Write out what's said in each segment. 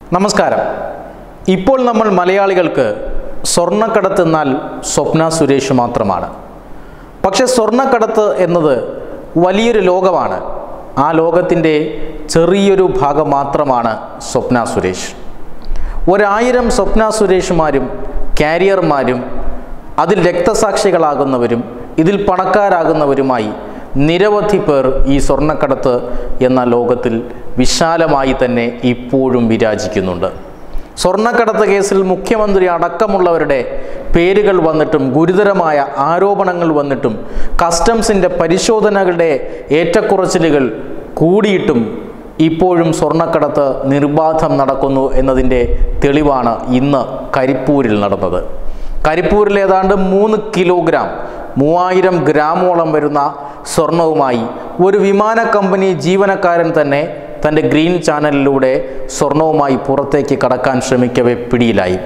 നമസ്കാരം ഇപ്പോൾ നമ്മൾ മലയാളികൾക്ക് സ്വർണ്ണക്കടത്ത് എന്നാൽ സ്വപ്ന സുരേഷ് മാത്രമാണ് പക്ഷെ സ്വർണ്ണക്കടത്ത് എന്നത് വലിയൊരു ലോകമാണ് ആ ലോകത്തിൻ്റെ ചെറിയൊരു ഭാഗം മാത്രമാണ് സ്വപ്ന സുരേഷ് ഒരായിരം സ്വപ്ന സുരേഷുമാരും കാരിയർമാരും അതിൽ രക്തസാക്ഷികളാകുന്നവരും ഇതിൽ പണക്കാരാകുന്നവരുമായി നിരവധി പേർ ഈ സ്വർണ്ണക്കടത്ത് എന്ന ലോകത്തിൽ വിശാലമായി തന്നെ ഇപ്പോഴും വിരാജിക്കുന്നുണ്ട് സ്വർണ്ണക്കടത്ത് കേസിൽ മുഖ്യമന്ത്രി അടക്കമുള്ളവരുടെ പേരുകൾ വന്നിട്ടും ഗുരുതരമായ ആരോപണങ്ങൾ വന്നിട്ടും കസ്റ്റംസിൻ്റെ പരിശോധനകളുടെ ഏറ്റക്കുറച്ചിലുകൾ കൂടിയിട്ടും ഇപ്പോഴും സ്വർണ്ണക്കടത്ത് നിർബാധം നടക്കുന്നു എന്നതിൻ്റെ തെളിവാണ് ഇന്ന് കരിപ്പൂരിൽ നടന്നത് കരിപ്പൂരിൽ ഏതാണ്ട് മൂന്ന് കിലോഗ്രാം മൂവായിരം ഗ്രാമോളം വരുന്ന സ്വർണവുമായി ഒരു വിമാന കമ്പനി ജീവനക്കാരൻ തന്നെ തൻ്റെ ഗ്രീൻ ചാനലിലൂടെ സ്വർണവുമായി പുറത്തേക്ക് കടക്കാൻ ശ്രമിക്കവേ പിടിയിലായി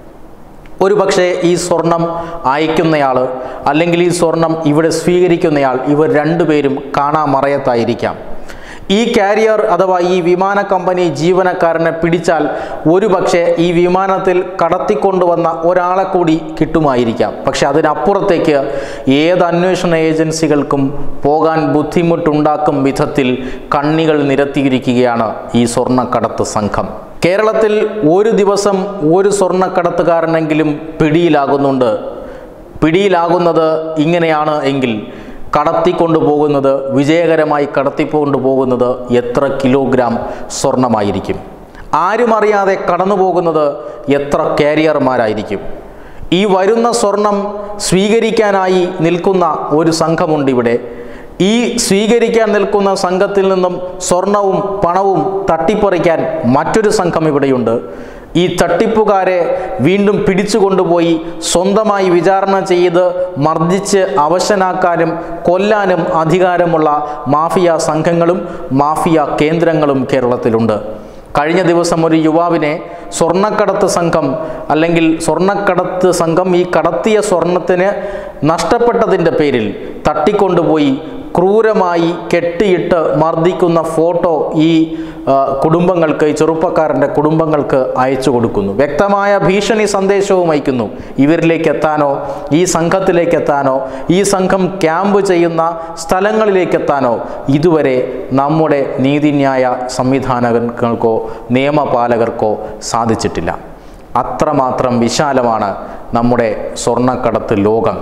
ഒരു പക്ഷേ ഈ സ്വർണം അയക്കുന്നയാൾ അല്ലെങ്കിൽ ഈ സ്വർണം ഇവിടെ സ്വീകരിക്കുന്നയാൾ ഇവർ രണ്ടുപേരും കാണാമറയത്തായിരിക്കാം ഈ കാരിയർ അഥവാ ഈ വിമാന കമ്പനി ജീവനക്കാരനെ പിടിച്ചാൽ ഒരു പക്ഷേ ഈ വിമാനത്തിൽ കടത്തിക്കൊണ്ടുവന്ന ഒരാളെ കൂടി കിട്ടുമായിരിക്കാം പക്ഷെ അതിനപ്പുറത്തേക്ക് ഏത് അന്വേഷണ ഏജൻസികൾക്കും പോകാൻ ബുദ്ധിമുട്ടുണ്ടാക്കും വിധത്തിൽ കണ്ണികൾ നിരത്തിയിരിക്കുകയാണ് ഈ സ്വർണ്ണക്കടത്ത് സംഘം കേരളത്തിൽ ഒരു ദിവസം ഒരു സ്വർണ്ണക്കടത്തുകാരനെങ്കിലും പിടിയിലാകുന്നുണ്ട് പിടിയിലാകുന്നത് ഇങ്ങനെയാണ് എങ്കിൽ കടത്തിക്കൊണ്ടു പോകുന്നത് വിജയകരമായി കടത്തിക്കൊണ്ടു പോകുന്നത് എത്ര കിലോഗ്രാം സ്വർണമായിരിക്കും ആരും അറിയാതെ കടന്നു പോകുന്നത് എത്ര കാരിയർമാരായിരിക്കും ഈ വരുന്ന സ്വർണം സ്വീകരിക്കാനായി നിൽക്കുന്ന ഒരു സംഘമുണ്ട് ഇവിടെ ഈ സ്വീകരിക്കാൻ നിൽക്കുന്ന സംഘത്തിൽ നിന്നും സ്വർണവും പണവും തട്ടിപ്പറിക്കാൻ മറ്റൊരു സംഘം ഇവിടെയുണ്ട് ഈ തട്ടിപ്പുകാരെ വീണ്ടും പിടിച്ചു കൊണ്ടുപോയി സ്വന്തമായി വിചാരണ ചെയ്ത് മർദ്ദിച്ച് അവശനാക്കാനും കൊല്ലാനും അധികാരമുള്ള മാഫിയ സംഘങ്ങളും മാഫിയ കേന്ദ്രങ്ങളും കേരളത്തിലുണ്ട് കഴിഞ്ഞ ദിവസം ഒരു യുവാവിനെ സ്വർണ്ണക്കടത്ത് സംഘം അല്ലെങ്കിൽ സ്വർണ്ണക്കടത്ത് സംഘം ഈ കടത്തിയ സ്വർണത്തിന് നഷ്ടപ്പെട്ടതിൻ്റെ പേരിൽ തട്ടിക്കൊണ്ടുപോയി ക്രൂരമായി കെട്ടിയിട്ട് മർദ്ദിക്കുന്ന ഫോട്ടോ ഈ ആ, കുടുംബങ്ങൾക്ക് ഈ ചെറുപ്പക്കാരൻ്റെ കുടുംബങ്ങൾക്ക് അയച്ചു കൊടുക്കുന്നു വ്യക്തമായ ഭീഷണി സന്ദേശവും അയക്കുന്നു ഇവരിലേക്ക് എത്താനോ ഈ സംഘത്തിലേക്ക് എത്താനോ ഈ സംഘം ക്യാമ്പ് ചെയ്യുന്ന സ്ഥലങ്ങളിലേക്ക് എത്താനോ ഇതുവരെ നമ്മുടെ നീതിന്യായ സംവിധാനങ്ങൾക്കോ നിയമപാലകർക്കോ സാധിച്ചിട്ടില്ല അത്രമാത്രം വിശാലമാണ് നമ്മുടെ സ്വർണ്ണക്കടത്ത് ലോകം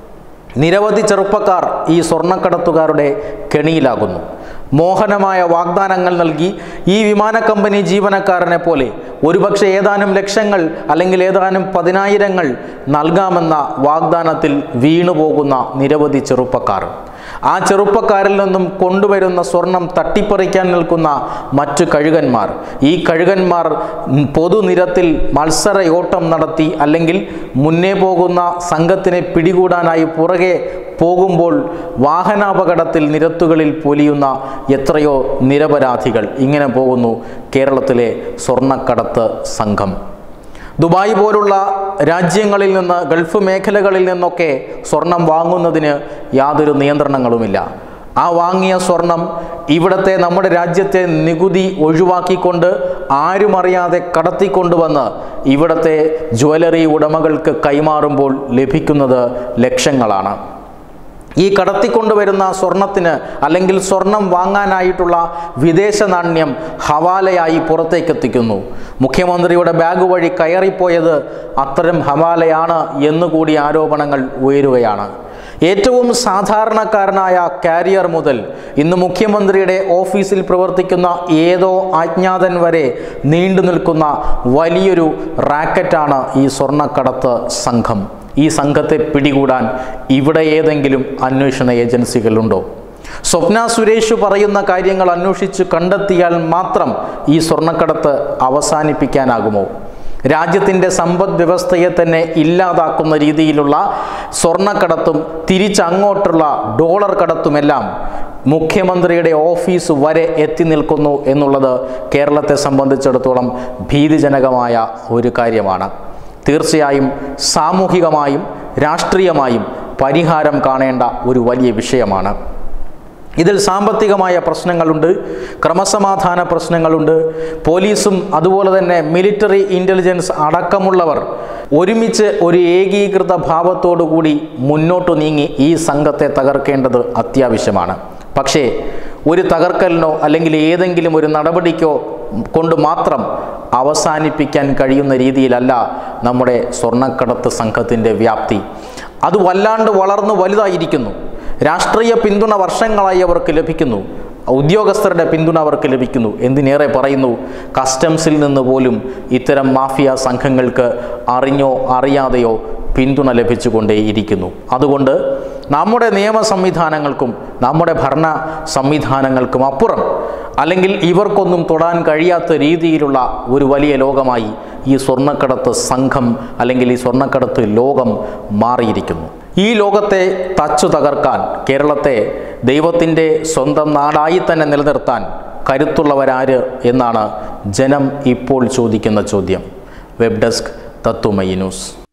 നിരവധി ചെറുപ്പക്കാർ ഈ സ്വർണ്ണക്കടത്തുകാരുടെ കെണിയിലാകുന്നു മോഹനമായ വാഗ്ദാനങ്ങൾ നൽകി ഈ വിമാന കമ്പനി ജീവനക്കാരനെ പോലെ ഒരുപക്ഷെ ഏതാനും ലക്ഷങ്ങൾ അല്ലെങ്കിൽ ഏതാനും പതിനായിരങ്ങൾ നൽകാമെന്ന വാഗ്ദാനത്തിൽ വീണുപോകുന്ന നിരവധി ചെറുപ്പക്കാർ ആ ചെറുപ്പക്കാരിൽ നിന്നും കൊണ്ടുവരുന്ന സ്വർണം തട്ടിപ്പറിക്കാൻ നിൽക്കുന്ന മറ്റു കഴുകന്മാർ ഈ കഴുകന്മാർ പൊതുനിരത്തിൽ മത്സരയോട്ടം നടത്തി അല്ലെങ്കിൽ മുന്നേ പോകുന്ന സംഘത്തിനെ പിടികൂടാനായി പുറകെ പോകുമ്പോൾ വാഹനാപകടത്തിൽ നിരത്തുകളിൽ പൊലിയുന്ന എത്രയോ നിരപരാധികൾ ഇങ്ങനെ പോകുന്നു കേരളത്തിലെ സ്വർണ്ണക്കടത്ത് സംഘം ദുബായ് പോലുള്ള രാജ്യങ്ങളിൽ നിന്ന് ഗൾഫ് മേഖലകളിൽ നിന്നൊക്കെ സ്വർണം വാങ്ങുന്നതിന് യാതൊരു നിയന്ത്രണങ്ങളുമില്ല ആ വാങ്ങിയ സ്വർണം ഇവിടുത്തെ നമ്മുടെ രാജ്യത്തെ നികുതി ഒഴിവാക്കിക്കൊണ്ട് ആരും അറിയാതെ കടത്തിക്കൊണ്ടുവന്ന് ഇവിടുത്തെ ജ്വല്ലറി ഉടമകൾക്ക് കൈമാറുമ്പോൾ ലഭിക്കുന്നത് ലക്ഷങ്ങളാണ് ഈ കടത്തിക്കൊണ്ടുവരുന്ന സ്വർണത്തിന് അല്ലെങ്കിൽ സ്വർണം വാങ്ങാനായിട്ടുള്ള വിദേശ നാണ്യം ഹവാലയായി പുറത്തേക്ക് എത്തിക്കുന്നു മുഖ്യമന്ത്രിയുടെ ബാഗ് വഴി കയറിപ്പോയത് അത്തരം ഹവാലയാണ് എന്നുകൂടി ആരോപണങ്ങൾ ഉയരുകയാണ് ഏറ്റവും സാധാരണക്കാരനായ കാരിയർ മുതൽ ഇന്ന് മുഖ്യമന്ത്രിയുടെ ഓഫീസിൽ പ്രവർത്തിക്കുന്ന ഏതോ അജ്ഞാതൻ വരെ നീണ്ടു നിൽക്കുന്ന വലിയൊരു റാക്കറ്റാണ് ഈ സ്വർണ്ണക്കടത്ത് സംഘം ഈ സംഘത്തെ പിടികൂടാൻ ഇവിടെ ഏതെങ്കിലും അന്വേഷണ ഏജൻസികളുണ്ടോ സ്വപ്ന സുരേഷ് പറയുന്ന കാര്യങ്ങൾ അന്വേഷിച്ച് കണ്ടെത്തിയാൽ മാത്രം ഈ സ്വർണ്ണക്കടത്ത് അവസാനിപ്പിക്കാനാകുമോ രാജ്യത്തിൻ്റെ സമ്പദ് വ്യവസ്ഥയെ തന്നെ ഇല്ലാതാക്കുന്ന രീതിയിലുള്ള സ്വർണ്ണക്കടത്തും തിരിച്ചങ്ങോട്ടുള്ള ഡോളർ കടത്തുമെല്ലാം മുഖ്യമന്ത്രിയുടെ ഓഫീസ് വരെ എത്തി നിൽക്കുന്നു എന്നുള്ളത് കേരളത്തെ സംബന്ധിച്ചിടത്തോളം ഭീതിജനകമായ ഒരു കാര്യമാണ് തീർച്ചയായും സാമൂഹികമായും രാഷ്ട്രീയമായും പരിഹാരം കാണേണ്ട ഒരു വലിയ വിഷയമാണ് ഇതിൽ സാമ്പത്തികമായ പ്രശ്നങ്ങളുണ്ട് ക്രമസമാധാന പ്രശ്നങ്ങളുണ്ട് പോലീസും അതുപോലെ തന്നെ മിലിറ്ററി ഇൻ്റലിജൻസ് അടക്കമുള്ളവർ ഒരുമിച്ച് ഒരു ഏകീകൃത ഭാവത്തോടുകൂടി മുന്നോട്ട് നീങ്ങി ഈ സംഘത്തെ തകർക്കേണ്ടത് അത്യാവശ്യമാണ് പക്ഷേ ഒരു തകർക്കലിനോ അല്ലെങ്കിൽ ഏതെങ്കിലും ഒരു നടപടിക്കോ കൊണ്ട് മാത്രം അവസാനിപ്പിക്കാൻ കഴിയുന്ന രീതിയിലല്ല നമ്മുടെ സ്വർണ്ണക്കടത്ത് സംഘത്തിൻ്റെ വ്യാപ്തി അത് വല്ലാണ്ട് വളർന്നു വലുതായിരിക്കുന്നു രാഷ്ട്രീയ പിന്തുണ വർഷങ്ങളായി അവർക്ക് ലഭിക്കുന്നു ഉദ്യോഗസ്ഥരുടെ പിന്തുണ അവർക്ക് ലഭിക്കുന്നു എന്തിനേറെ പറയുന്നു കസ്റ്റംസിൽ നിന്ന് പോലും ഇത്തരം മാഫിയ സംഘങ്ങൾക്ക് അറിഞ്ഞോ അറിയാതെയോ പിന്തുണ ലഭിച്ചുകൊണ്ടേയിരിക്കുന്നു അതുകൊണ്ട് നമ്മുടെ നിയമ സംവിധാനങ്ങൾക്കും നമ്മുടെ ഭരണ സംവിധാനങ്ങൾക്കും അപ്പുറം അല്ലെങ്കിൽ ഇവർക്കൊന്നും തൊടാൻ കഴിയാത്ത രീതിയിലുള്ള ഒരു വലിയ ലോകമായി ഈ സ്വർണ്ണക്കടത്ത് സംഘം അല്ലെങ്കിൽ ഈ സ്വർണ്ണക്കടത്ത് ലോകം മാറിയിരിക്കുന്നു ഈ ലോകത്തെ തച്ചു തകർക്കാൻ കേരളത്തെ ദൈവത്തിൻ്റെ സ്വന്തം നാടായി തന്നെ നിലനിർത്താൻ കരുത്തുള്ളവരാര് എന്നാണ് ജനം ഇപ്പോൾ ചോദിക്കുന്ന ചോദ്യം വെബ് ഡെസ്ക് തത്തുമയി ന്യൂസ്